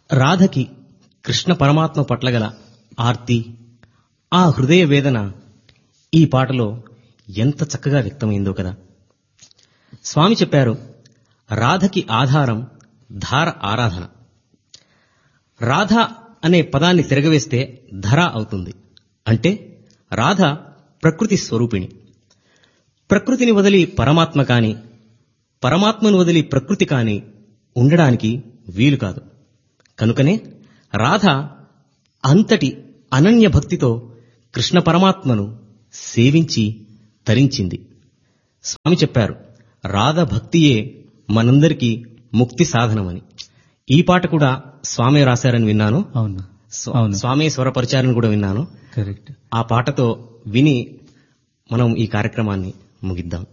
రాధకి కృష్ణ పరమాత్మ పట్ల గల ఆర్తి ఆ హృదయ వేదన ఈ పాటలో ఎంత చక్కగా వ్యక్తమైందో కదా స్వామి చెప్పారు రాధకి ఆధారం ధార ఆరాధన రాధ అనే పదాన్ని తిరగవేస్తే ధర అవుతుంది అంటే రాధ ప్రకృతి స్వరూపిణి ప్రకృతిని వదిలి పరమాత్మ కాని పరమాత్మను వదిలి ప్రకృతి కాని ఉండడానికి వీలు కాదు కనుకనే రాధ అంతటి అనన్య భక్తితో కృష్ణ పరమాత్మను సేవించి తరించింది స్వామి చెప్పారు రాధ భక్తియే మనందరికీ ముక్తి సాధనమని ఈ పాట కూడా స్వామి రాశారని విన్నాను అవును స్వ- అవును. స్వామి స్వరపరిచారని కూడా విన్నాను కరెక్ట్ ఆ పాటతో విని మనం ఈ కార్యక్రమాన్ని ముగిద్దాం